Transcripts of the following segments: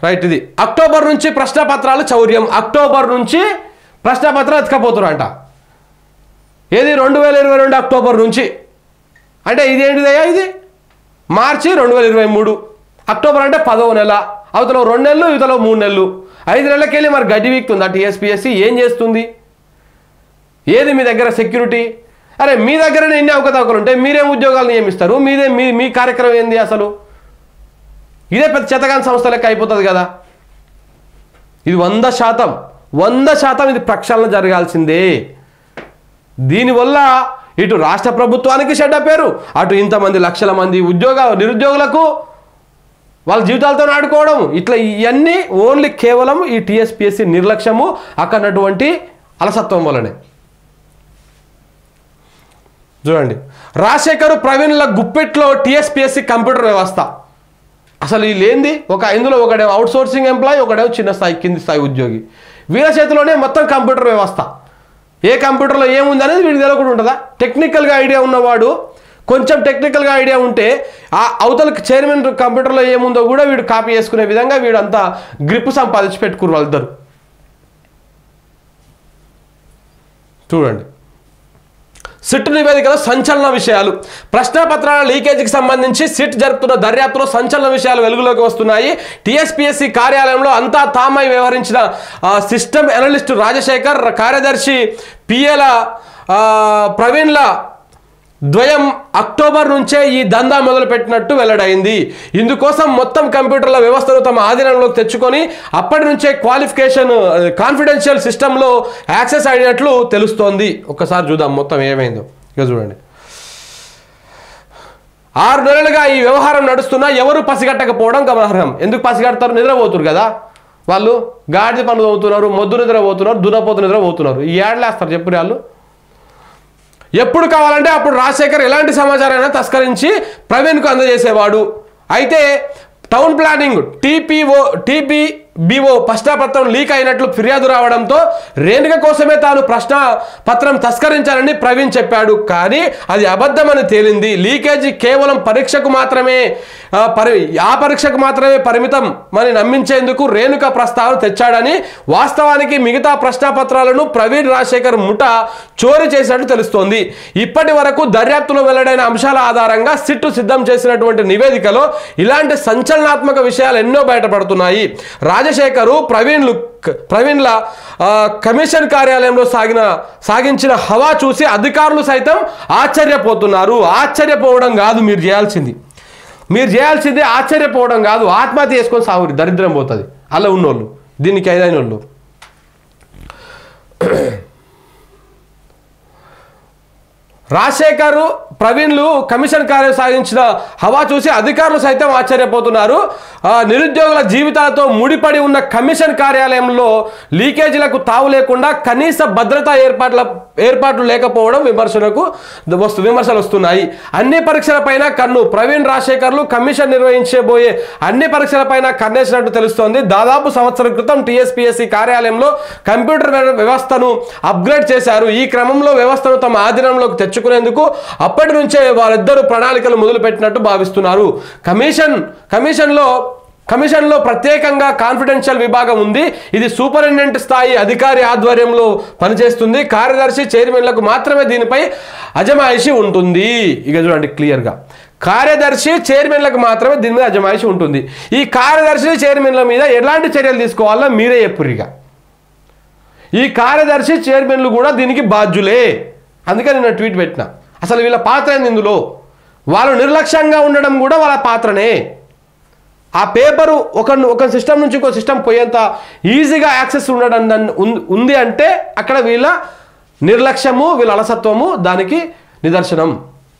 Right ఇది October నుంచి ప్రశ్నపత్రాలు చౌర్యం October నుంచి ప్రశ్నపత్రాలు ఎత్తుకపోతున్నారంట ఏది రెండు వేల ఇరవై రెండు అక్టోబర్ నుంచి అంటే ఇదేంటిదయ్యా ఇది మార్చి రెండు వేల ఇరవై మూడు అక్టోబర్ అంటే పదవ నెల అవతల రెండు నెలలు ఇవతల మూడు నెలలు ఐదు నెలలకెళ్ళి మరి గడ్డి వీక్తుంది ఆ టీఎస్పీఎస్సీ ఏం చేస్తుంది ఏది మీ దగ్గర సెక్యూరిటీ అరే మీ దగ్గరనే ఎన్ని అవకతవకలు ఉంటాయి మీరేం ఉద్యోగాలు నియమిస్తారు మీదే మీ మీ కార్యక్రమం ఏంది అసలు ఇదే పెద్ద చెతగాని సంస్థ లెక్క అయిపోతుంది కదా ఇది వంద శాతం వంద శాతం ఇది ప్రక్షాళన జరగాల్సిందే దీనివల్ల ఇటు రాష్ట్ర ప్రభుత్వానికి చెడ్డ పేరు అటు ఇంతమంది లక్షల మంది ఉద్యోగ నిరుద్యోగులకు వాళ్ళ జీవితాలతో ఆడుకోవడం ఇట్లా ఇవన్నీ ఓన్లీ కేవలం ఈ టీఎస్పిఎస్సి నిర్లక్ష్యము అక్కడటువంటి అలసత్వం వల్లనే చూడండి రాజశేఖర్ ప్రవీణ్ల గుప్పెట్లో టీఎస్పిఎస్సి కంప్యూటర్ వ్యవస్థ అసలు ఈ లేనిది ఒక ఇందులో ఒకడేమో అవుట్ సోర్సింగ్ ఎంప్లాయ్ ఒకడేమో చిన్న స్థాయి కింది స్థాయి ఉద్యోగి వీళ్ళ చేతిలోనే మొత్తం కంప్యూటర్ వ్యవస్థ ఏ కంప్యూటర్లో ఏముంది అనేది వీడికి తెలియకుండా ఉంటుందా టెక్నికల్గా ఐడియా ఉన్నవాడు కొంచెం టెక్నికల్గా ఐడియా ఉంటే ఆ అవతల చైర్మన్ కంప్యూటర్లో ఏముందో కూడా వీడు కాపీ చేసుకునే విధంగా వీడు అంతా గ్రిప్ సంపాదించి పెట్టుకురు వాళ్ళిద్దరు చూడండి సిట్ నివేదికలో సంచలన విషయాలు ప్రశ్నపత్రాల లీకేజీకి సంబంధించి సిట్ జరుపుతున్న దర్యాప్తులో సంచలన విషయాలు వెలుగులోకి వస్తున్నాయి టీఎస్పీఎస్సీ కార్యాలయంలో అంతా తామై వ్యవహరించిన ఆ, సిస్టమ్ అనలిస్ట్ రాజశేఖర్ కార్యదర్శి పిఎల ఆ, ప్రవీణ్ల ద్వయం అక్టోబర్ నుంచే ఈ దందా మొదలుపెట్టినట్టు వెల్లడైంది ఇందుకోసం మొత్తం కంప్యూటర్ల వ్యవస్థను తమ ఆధీనంలోకి తెచ్చుకొని అప్పటి నుంచే క్వాలిఫికేషన్ కాన్ఫిడెన్షియల్ సిస్టంలో యాక్సెస్ అయినట్లు తెలుస్తోంది ఒక్కసారి చూద్దాం మొత్తం ఏమైందో ఇక చూడండి ఆరు నెలలుగా ఈ వ్యవహారం నడుస్తున్నా ఎవరు పసిగట్టకపోవడం గమనార్హం ఎందుకు పసిగడతారు నిద్రపోతున్నారు కదా వాళ్ళు గాడిద పనులు అవుతున్నారు మొద్దు నిద్రపోతున్నారు దున్నపోతు నిద్రపోతున్నారు ఈ ఏడలేస్తారు చెప్పు వాళ్ళు ఎప్పుడు కావాలంటే అప్పుడు రాజశేఖర్ ఎలాంటి సమాచారాన్ని తస్కరించి ప్రవీణ్కు అందజేసేవాడు అయితే టౌన్ ప్లానింగ్ టీపీఓ టీపీబీఓ ప్రశ్నపత్రం లీక్ అయినట్లు ఫిర్యాదు రావడంతో రేణుక కోసమే తాను ప్రశ్న పత్రం తస్కరించాలని ప్రవీణ్ చెప్పాడు కానీ అది అబద్ధమని తేలింది లీకేజీ కేవలం పరీక్షకు మాత్రమే ఆ, పరి ఆ పరీక్షకు మాత్రమే పరిమితం అని నమ్మించేందుకు రేణుక ప్రస్తావన తెచ్చాడని వాస్తవానికి మిగతా ప్రశ్నపత్రాలను ప్రవీణ్ రాజశేఖర్ ముఠ చోరీ చేసినట్టు తెలుస్తోంది ఇప్పటి వరకు దర్యాప్తులో వెల్లడైన అంశాల ఆధారంగా సిట్టు సిద్ధం చేసినటువంటి నివేదికలో ఇలాంటి సంచలనాత్మక విషయాలు ఎన్నో బయటపడుతున్నాయి రాజశేఖరు ప్రవీణ్లు ప్రవీణ్ల ఆ, కమిషన్ కార్యాలయంలో సాగిన సాగించిన హవా చూసి అధికారులు సైతం ఆశ్చర్యపోతున్నారు ఆశ్చర్యపోవడం కాదు మీరు చేయాల్సింది మీరు చేయాల్సింది ఆశ్చర్యపోవడం కాదు ఆత్మహత్య చేసుకొని సాగురి దరిద్రం పోతుంది అలా ఉన్నోళ్ళు దీనికి ఐదైన వాళ్ళు రాజశేఖర్ ప్రవీణ్లు కమిషన్ కార్యం సాగించిన హవా చూసి అధికారులు సైతం ఆశ్చర్యపోతున్నారు ఆ, నిరుద్యోగుల జీవితాలతో ముడిపడి ఉన్న కమిషన్ కార్యాలయంలో లీకేజీలకు తావు లేకుండా కనీస భద్రతా ఏర్పాట్ల ఏర్పాట్లు లేకపోవడం విమర్శలకు వస్తు విమర్శలు వస్తున్నాయి అన్ని పరీక్షలపైన కన్ను ప్రవీణ్ రాజశేఖర్లు కమిషన్ నిర్వహించబోయే అన్ని పరీక్షలపైన కన్నేసినట్టు తెలుస్తోంది దాదాపు సంవత్సరం క్రితం టీఎస్పీఎస్సీ కార్యాలయంలో కంప్యూటర్ వ్య- వ్యవస్థను అప్గ్రేడ్ చేశారు ఈ క్రమంలో వ్యవస్థను తమ ఆధీనంలోకి తెచ్చుకునేందుకు అప్పటి నుంచే వారిద్దరూ ప్రణాళికలు మొదలుపెట్టినట్టు భావిస్తున్నారు కమిషన్ కమిషన్లో కమిషన్లో ప్రత్యేకంగా కాన్ఫిడెన్షియల్ విభాగం ఉంది ఇది సూపరింటెండెంట్ స్థాయి అధికారి ఆధ్వర్యంలో పనిచేస్తుంది కార్యదర్శి చైర్మన్లకు మాత్రమే దీనిపై అజమాయిషి ఉంటుంది ఇక చూడండి క్లియర్గా కార్యదర్శి చైర్మన్లకు మాత్రమే దీని మీద అజమాయిషి ఉంటుంది ఈ కార్యదర్శి చైర్మన్ల మీద ఎలాంటి చర్యలు తీసుకోవాలో మీరే చెప్పురిగా ఈ కార్యదర్శి చైర్మన్లు కూడా దీనికి బాధ్యులే అందుకని నేను ట్వీట్ పెట్టిన అసలు వీళ్ళ పాత్ర ఏంది ఇందులో వాళ్ళు నిర్లక్ష్యంగా ఉండడం కూడా వాళ్ళ పాత్రనే ఆ పేపరు ఒక ఒక సిస్టమ్ నుంచి ఇంకో సిస్టమ్ పోయేంత ఈజీగా యాక్సెస్ ఉండడం దాన్ని ఉం- ఉంది అంటే అక్కడ వీళ్ళ నిర్లక్ష్యము వీళ్ళ అలసత్వము దానికి నిదర్శనం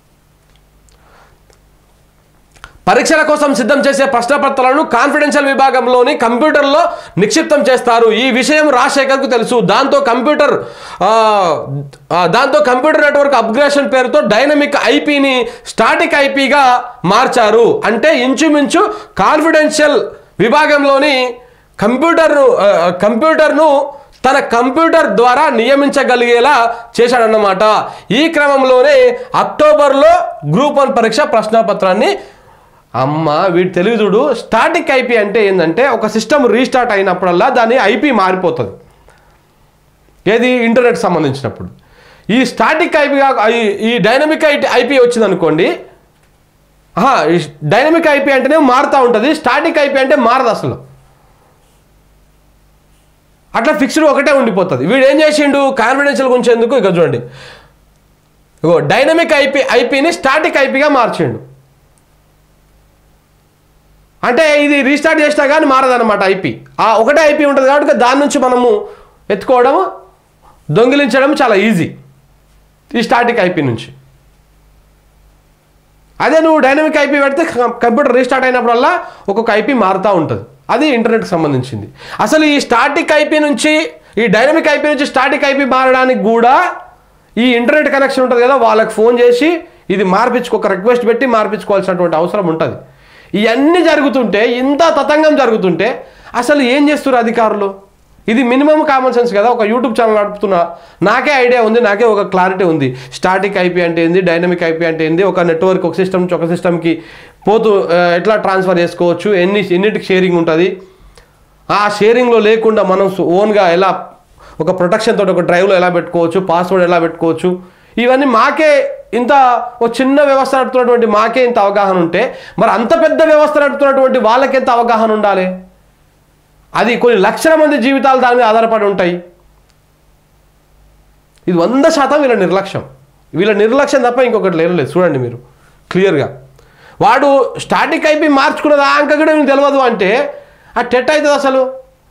పరీక్షల కోసం సిద్ధం చేసే ప్రశ్నపత్రాలను కాన్ఫిడెన్షియల్ విభాగంలోని కంప్యూటర్లో నిక్షిప్తం చేస్తారు ఈ విషయం రాజశేఖర్కు తెలుసు దాంతో కంప్యూటర్ ఆ, ఆ, దాంతో కంప్యూటర్ నెట్వర్క్ అప్గ్రేషన్ పేరుతో డైనమిక్ ఐపీని స్టాటిక్ ఐపీగా మార్చారు అంటే ఇంచుమించు కాన్ఫిడెన్షియల్ విభాగంలోని కంప్యూటర్ను ఆ, కంప్యూటర్ను తన కంప్యూటర్ ద్వారా నియమించగలిగేలా చేశాడన్నమాట ఈ క్రమంలోనే అక్టోబర్లో గ్రూప్ వన్ పరీక్ష ప్రశ్నపత్రాన్ని అమ్మ వీడి తెలివిదుడు స్టాటిక్ ఐపీ అంటే ఏంటంటే ఒక సిస్టమ్ రీస్టార్ట్ అయినప్పుడల్లా దాని ఐపీ మారిపోతుంది ఏది ఇంటర్నెట్ సంబంధించినప్పుడు ఈ స్టాటిక్ ఐపీ ఈ డైనమిక్ ఐ ఐపీ వచ్చింది అనుకోండి డైనమిక్ ఐపీ అంటేనే మారుతూ ఉంటుంది స్టాటిక్ ఐపీ అంటే మారదు అసలు అట్లా ఫిక్స్డ్ ఒకటే ఉండిపోతుంది వీడు ఏం చేసిండు కాన్ఫిడెన్షియల్ గురించి ఎందుకు ఇక చూడండి ఇగో డైనమిక్ ఐపీ ఐపీని స్టాటిక్ ఐపీగా మార్చిండు అంటే ఇది రీస్టార్ట్ చేసినా కానీ మారదన్నమాట ఐపీ ఆ ఒకటే ఐపీ ఉంటుంది కాబట్టి దాని నుంచి మనము ఎత్తుకోవడం దొంగిలించడం చాలా ఈజీ ఈ స్టాటిక్ ఐపీ నుంచి అదే నువ్వు డైనమిక్ ఐపీ పెడితే కం- కంప్యూటర్ రీస్టార్ట్ అయినప్పుడల్లా ఒక్కొక్క ఐపీ మారుతూ ఉంటుంది అది ఇంటర్నెట్కి సంబంధించింది అసలు ఈ స్టాటిక్ ఐపీ నుంచి ఈ డైనమిక్ ఐపీ నుంచి స్టాటిక్ ఐపీ మారడానికి కూడా ఈ ఇంటర్నెట్ కనెక్షన్ ఉంటుంది కదా వాళ్ళకి ఫోన్ చేసి ఇది మార్పించుకో ఒక రిక్వెస్ట్ పెట్టి మార్పించుకోవాల్సినటువంటి అవసరం ఉంటుంది ఇవన్నీ జరుగుతుంటే ఇంత తతంగం జరుగుతుంటే అసలు ఏం చేస్తున్నారు అధికారులు ఇది మినిమం కామన్ సెన్స్ కదా ఒక యూట్యూబ్ ఛానల్ నడుపుతున్నా నాకే ఐడియా ఉంది నాకే ఒక క్లారిటీ ఉంది స్టాటిక్ ఐపీ అంటే ఏంది డైనమిక్ ఐపీ అంటే ఏంది ఒక నెట్వర్క్ ఒక సిస్టమ్ నుంచి ఒక సిస్టమ్కి పోతూ ఆ, ఎట్లా ట్రాన్స్ఫర్ చేసుకోవచ్చు ఎన్ని ఎన్నిటికి షేరింగ్ ఉంటుంది ఆ షేరింగ్లో లేకుండా మనం ఓన్గా ఎలా ఒక ప్రొటెక్షన్ తోటి ఒక డ్రైవ్లో ఎలా పెట్టుకోవచ్చు పాస్వర్డ్ ఎలా పెట్టుకోవచ్చు ఇవన్నీ మాకే ఇంత ఒక చిన్న వ్యవస్థ నడుపుతున్నటువంటి మాకే ఇంత అవగాహన ఉంటే మరి అంత పెద్ద వ్యవస్థ నడుపుతున్నటువంటి వాళ్ళకి ఎంత అవగాహన ఉండాలి అది కొన్ని లక్షల మంది జీవితాలు దాని మీద ఆధారపడి ఉంటాయి ఇది వంద శాతం వీళ్ళ నిర్లక్ష్యం వీళ్ళ నిర్లక్ష్యం తప్ప ఇంకొకటి లేదు లేదు చూడండి మీరు క్లియర్గా వాడు స్టాటిక్ అయిపోయి మార్చుకున్న దాకా కూడా మీకు తెలియదు అంటే ఆ టెట్ అవుతుంది అసలు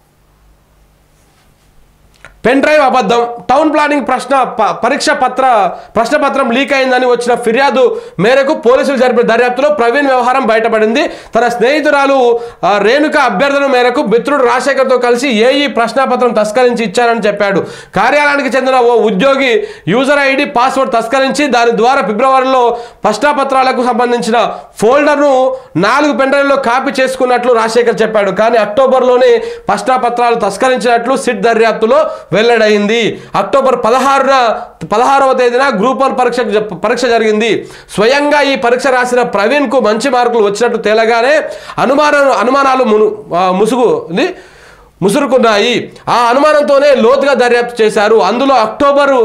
పెన్ డ్రైవ్ అబద్ధం టౌన్ ప్లానింగ్ ప్రశ్న ప- పరీక్ష పత్ర ప్రశ్నపత్రం లీక్ అయిందని వచ్చిన ఫిర్యాదు మేరకు పోలీసులు జరిపిన దర్యాప్తులో ప్రవీణ్ వ్యవహారం బయటపడింది తన స్నేహితురాలు ఆ, రేణుక అభ్యర్థన మేరకు మిత్రుడు రాజశేఖర్తో కలిసి ఏఈ ప్రశ్నపత్రం తస్కరించి ఇచ్చారని చెప్పాడు కార్యాలయానికి చెందిన ఓ ఉద్యోగి యూజర్ ఐడి పాస్వర్డ్ తస్కరించి దాని ద్వారా ఫిబ్రవరిలో ప్రశ్నపత్రాలకు సంబంధించిన ఫోల్డర్ను నాలుగు పెన్డ్రైవ్లో కాపీ చేసుకున్నట్లు రాజశేఖర్ చెప్పాడు కానీ అక్టోబర్లోనే ప్రశ్నపత్రాలు తస్కరించినట్లు సిట్ దర్యాప్తులో వెల్లడైంది అక్టోబర్ పదహారున పదహారవ తేదీన గ్రూప్ వన్ పరీక్ష పరీక్ష జరిగింది స్వయంగా ఈ పరీక్ష రాసిన ప్రవీణ్కు మంచి మార్కులు వచ్చినట్టు తేలగానే అనుమాన అనుమానాలు మును ఆ, ముసుగు ముసురుకున్నాయి ఆ అనుమానంతోనే లోతుగా దర్యాప్తు చేశారు అందులో అక్టోబరు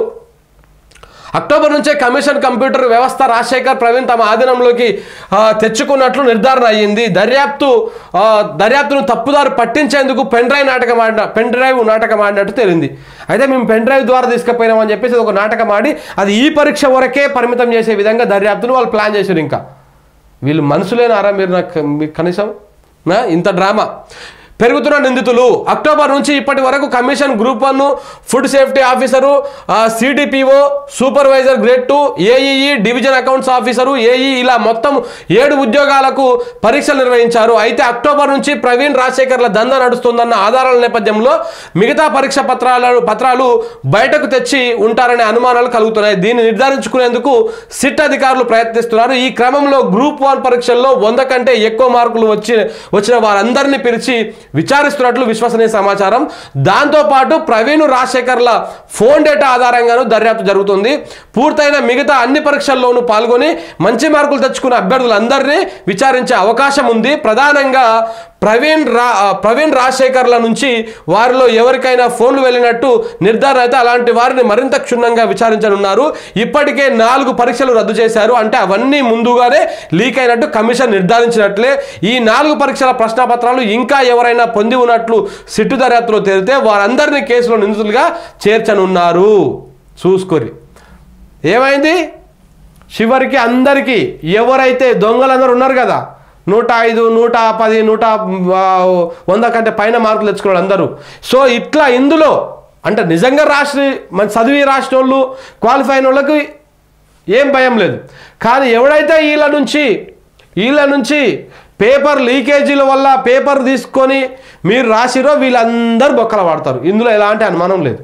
అక్టోబర్ నుంచే కమిషన్ కంప్యూటర్ వ్యవస్థ రాజశేఖర్ ప్రవీణ్ తమ ఆధీనంలోకి ఆ, తెచ్చుకున్నట్లు నిర్ధారణ అయ్యింది దర్యాప్తు ఆ, దర్యాప్తును తప్పుదారు పట్టించేందుకు పెన్ డ్రైవ్ నాటకం ఆడిన పెన్ డ్రైవ్ నాటకం ఆడినట్టు తేలింది అయితే మేము పెన్ డ్రైవ్ ద్వారా తీసుకుపోయినామని చెప్పేసి అది ఒక నాటకం ఆడి అది ఈ పరీక్ష వరకే పరిమితం చేసే విధంగా దర్యాప్తును వాళ్ళు ప్లాన్ చేశారు ఇంకా వీళ్ళు మనుషులేనారా మీరు నాకు మీకు కనీసం నా? ఇంత డ్రామా పెరుగుతున్న నిందితులు అక్టోబర్ నుంచి ఇప్పటి వరకు commission group one food safety officer CDPO supervisor grade two AEE division accounts officer AE ఇలా మొత్తం ఏడు ఉద్యోగాలకు పరీక్షలు నిర్వహించారు అయితే అక్టోబర్ నుంచి ప్రవీణ్ రాజశేఖర్ల దందా నడుస్తుందన్న ఆధారాల నేపథ్యంలో మిగతా పరీక్ష పత్రాలను పత్రాలు బయటకు తెచ్చి ఉంటారనే అనుమానాలు కలుగుతున్నాయి దీన్ని నిర్ధారించుకునేందుకు సిట్ అధికారులు ప్రయత్నిస్తున్నారు ఈ క్రమంలో గ్రూప్ వన్ పరీక్షల్లో వంద కంటే ఎక్కువ మార్కులు వచ్చి వచ్చిన వారందరినీ పిలిచి విచారిస్తున్నట్లు విశ్వసనీయ సమాచారం దాంతోపాటు ప్రవీణ్ రాజశేఖర్ల ఫోన్ డేటా ఆధారంగాను దర్యాప్తు జరుగుతుంది పూర్తయిన మిగతా అన్ని పరీక్షల్లోనూ పాల్గొని మంచి మార్కులు తెచ్చుకున్న అభ్యర్థులందరినీ విచారించే అవకాశం ఉంది ప్రధానంగా ప్రవీణ్ రా ప్రవీణ్ రాజశేఖర్ల నుంచి వారిలో ఎవరికైనా ఫోన్లు వెళ్ళినట్టు నిర్ధారణ అయితే అలాంటి వారిని మరింత క్షుణ్ణంగా విచారించనున్నారు ఇప్పటికే నాలుగు పరీక్షలు రద్దు చేశారు అంటే అవన్నీ ముందుగానే లీక్ అయినట్టు కమిషన్ నిర్ధారించినట్లే ఈ నాలుగు పరీక్షల ప్రశ్నపత్రాలు ఇంకా ఎవరైనా పొంది ఉన్నట్లు సిట్టు దర్యాప్తులో తేలితే వారందరినీ కేసులో నిందితులుగా చేర్చనున్నారు చూసుకొని ఏమైంది చివరికి అందరికీ ఎవరైతే దొంగలందరూ ఉన్నారు కదా నూట ఐదు నూట పది నూట ఆ, వంద కంటే పైన మార్కులు తెచ్చుకున్నారు అందరూ సో ఇట్లా ఇందులో అంటే నిజంగా రాష్ట్ర మన చదివి రాసిన వాళ్ళు క్వాలిఫై అయిన వాళ్ళకి ఏం భయం లేదు కానీ ఎవడైతే వీళ్ళ నుంచి వీళ్ళ నుంచి పేపర్ లీకేజీల వల్ల పేపర్ తీసుకొని మీరు రాసిరో వీళ్ళందరూ బొక్కల వాడతారు ఇందులో ఎలాంటి అనుమానం లేదు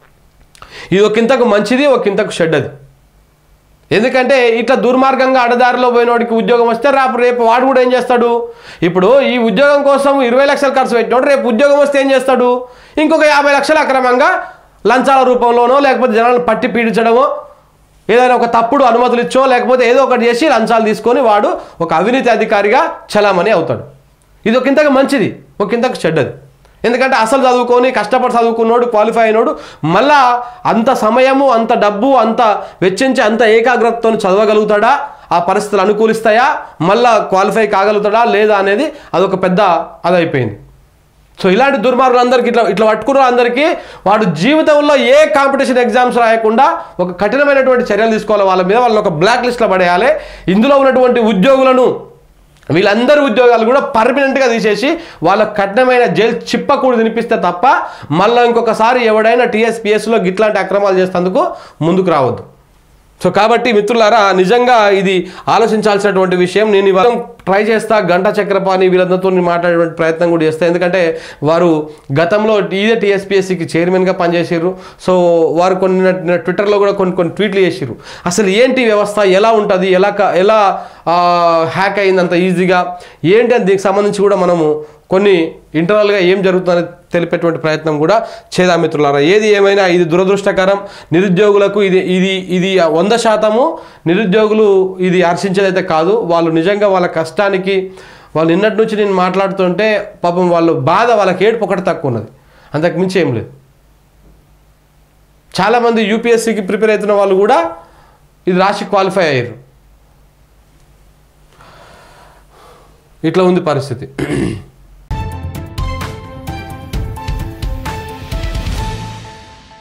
ఇది ఒకంతకు మంచిది ఒకంతకు షెడ్ అది ఎందుకంటే ఇట్లా దుర్మార్గంగా అడదారిలో పోయినోడికి ఉద్యోగం వస్తే రేపు రేపు వాడు కూడా ఏం చేస్తాడు ఇప్పుడు ఈ ఉద్యోగం కోసం ఇరవై లక్షలు ఖర్చు పెట్టినోడు రేపు ఉద్యోగం వస్తే ఏం చేస్తాడు ఇంకొక యాభై లక్షలు అక్రమంగా లంచాల రూపంలోనో లేకపోతే జనాలను పట్టి పీడించడమో ఏదైనా ఒక తప్పుడు అనుమతులు ఇచ్చో లేకపోతే ఏదో ఒకటి చేసి లంచాలు తీసుకొని వాడు ఒక అవినీతి అధికారిగా చలామణి అవుతాడు ఇది ఒక ఇంతకు మంచిది ఒక ఇంతకు చెడ్డది ఎందుకంటే అసలు చదువుకొని కష్టపడి చదువుకున్నోడు క్వాలిఫై అయినోడు మళ్ళా అంత సమయము అంత డబ్బు అంత వెచ్చించి అంత ఏకాగ్రతతో చదవగలుగుతాడా ఆ పరిస్థితులు అనుకూలిస్తాయా మళ్ళా క్వాలిఫై కాగలుగుతాడా లేదా అనేది అదొక పెద్ద అదైపోయింది సో ఇలాంటి దుర్మార్గులందరికీ ఇట్లా ఇట్లా పట్టుకున్న అందరికీ వాడు జీవితంలో ఏ కాంపిటీషన్ ఎగ్జామ్స్ రాయకుండా ఒక కఠినమైనటువంటి చర్యలు తీసుకోవాలి వాళ్ళ మీద వాళ్ళని ఒక బ్లాక్ లిస్ట్లో పడేయాలి ఇందులో ఉన్నటువంటి ఉద్యోగులను వీళ్ళందరి ఉద్యోగాలు కూడా పర్మనెంట్గా తీసేసి వాళ్ళ కఠినమైన జైలు చిప్పకూడు తినిపిస్తే తప్ప మళ్ళీ ఇంకొకసారి ఎవడైనా టీఎస్పీఎస్లో గిట్లాంటి అక్రమాలు చేసేందుకు ముందుకు రావద్దు సో కాబట్టి మిత్రులారా నిజంగా ఇది ఆలోచించాల్సినటువంటి విషయం నేను ఇవాళ ట్రై చేస్తా గంట చక్రపాణి వీళ్ళందరితో నేను మాట్లాడేటువంటి ప్రయత్నం కూడా చేస్తా ఎందుకంటే వారు గతంలో ఇదే టీఎస్పీఎస్సికి చైర్మన్గా పనిచేసారు సో వారు కొన్ని ట్విట్టర్లో కూడా కొన్ని కొన్ని ట్వీట్లు చేసారు అసలు ఏంటి వ్యవస్థ ఎలా ఉంటుంది ఎలా క- ఎలా హ్యాక్ అయింది అంత ఈజీగా ఏంటి అని దీనికి సంబంధించి కూడా మనము కొన్ని ఇంటర్నల్గా ఏం జరుగుతుందని తెలిపేటువంటి ప్రయత్నం కూడా చేద్దాం మిత్రులారా ఏది ఏమైనా ఇది దురదృష్టకరం నిరుద్యోగులకు ఇది ఇది ఇది వంద శాతము నిరుద్యోగులు ఇది హర్షించేదైతే కాదు వాళ్ళు నిజంగా వాళ్ళ కష్టానికి వాళ్ళు నిన్నటి నుంచి నేను మాట్లాడుతుంటే పాపం వాళ్ళు బాధ వాళ్ళకి ఏడుపు ఒకటి తక్కువ ఉన్నది అంతకు మించి ఏం లేదు చాలామంది యూపీఎస్సికి ప్రిపేర్ అవుతున్న వాళ్ళు కూడా ఇది రాసి క్వాలిఫై అయ్యారు ఇట్లా ఉంది పరిస్థితి